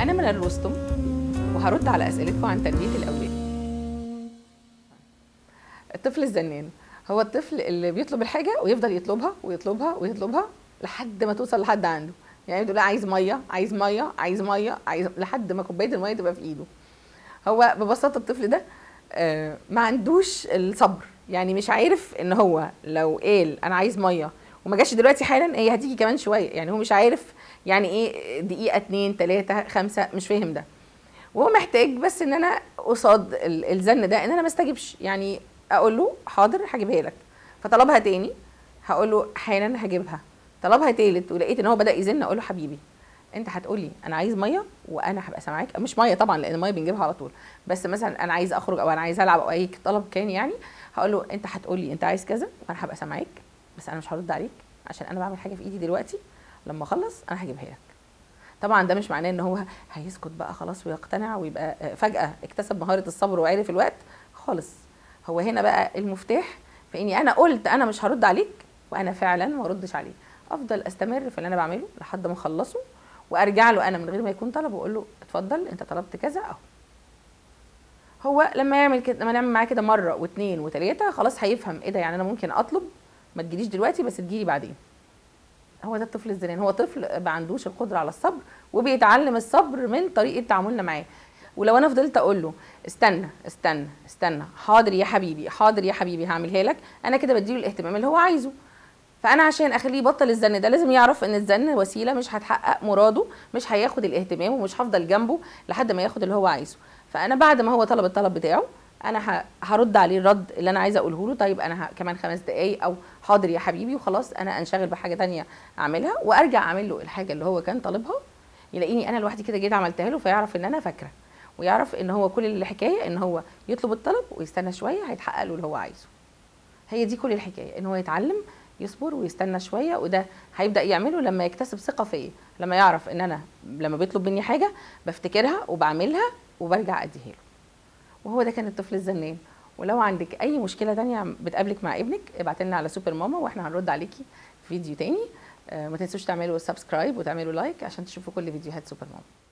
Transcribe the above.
أنا من الرستم وهرد على أسئلتكم عن تربية الأولاد الطفل الزنان هو الطفل اللي بيطلب الحاجة ويفضل يطلبها ويطلبها ويطلبها لحد ما توصل لحد عنده يعني تقول له عايز مية عايز مية عايز مية عايز لحد ما كوباية المية تبقى في إيده هو ببساطة الطفل ده آه، ما عندوش الصبر يعني مش عارف ان هو لو قال انا عايز ميه وما جاش دلوقتي حالا هي هتيجي كمان شويه يعني هو مش عارف يعني ايه دقيقه اتنين تلاته خمسه مش فاهم ده وهو محتاج بس ان انا قصاد ال- الزن ده ان انا ما استجبش يعني اقول له حاضر هجيبها لك فطلبها تاني هقول له حالا هجيبها طلبها تالت ولقيت ان هو بدا يزن اقول له حبيبي انت هتقولي انا عايز ميه وانا هبقى سامعاك مش ميه طبعا لان الميه بنجيبها على طول بس مثلا انا عايز اخرج او انا عايز العب او اي طلب كان يعني هقول له انت هتقولي انت عايز كذا وانا هبقى سامعاك بس انا مش هرد عليك عشان انا بعمل حاجه في ايدي دلوقتي لما اخلص انا هجيبها لك طبعا ده مش معناه ان هو هيسكت بقى خلاص ويقتنع ويبقى آه، فجاه اكتسب مهاره الصبر وعرف الوقت خالص هو هنا بقى المفتاح في اني انا قلت انا مش هرد عليك وانا فعلا ما اردش عليه افضل استمر في اللي انا بعمله لحد ما اخلصه وارجع له انا من غير ما يكون طلب واقول له اتفضل انت طلبت كذا اهو هو لما يعمل كده لما نعمل معاه كده مره واثنين وثلاثه خلاص هيفهم ايه ده يعني انا ممكن اطلب ما تجيليش دلوقتي بس تجيلي بعدين هو ده الطفل الزنان هو طفل ما عندوش القدره على الصبر وبيتعلم الصبر من طريقه تعاملنا معاه ولو انا فضلت اقول له استنى استنى استنى حاضر يا حبيبي حاضر يا حبيبي هعملها لك انا كده بديله الاهتمام اللي هو عايزه فانا عشان اخليه يبطل الزن ده لازم يعرف ان الزن وسيله مش هتحقق مراده مش هياخد الاهتمام ومش هفضل جنبه لحد ما ياخد اللي هو عايزه فانا بعد ما هو طلب الطلب بتاعه انا ه- هرد عليه الرد اللي انا عايزه اقوله له طيب انا ه- كمان خمس دقايق او حاضر يا حبيبي وخلاص انا انشغل بحاجه تانية اعملها وارجع اعمل له الحاجه اللي هو كان طالبها يلاقيني انا لوحدي كده جيت عملتها له فيعرف ان انا فاكره ويعرف ان هو كل الحكايه ان هو يطلب الطلب ويستنى شويه هيتحقق له اللي هو عايزه هي دي كل الحكايه ان هو يتعلم يصبر ويستنى شويه وده هيبدا يعمله لما يكتسب ثقه فيا لما يعرف ان انا لما بيطلب مني حاجه بفكرها وبعملها وبرجع اديها له وهو ده كان الطفل الزنان ولو عندك اي مشكله تانية بتقابلك مع ابنك ابعت لنا على سوبر ماما واحنا هنرد عليكي في فيديو تاني آه، ما تنسوش تعملوا سبسكرايب وتعملوا لايك عشان تشوفوا كل فيديوهات سوبر ماما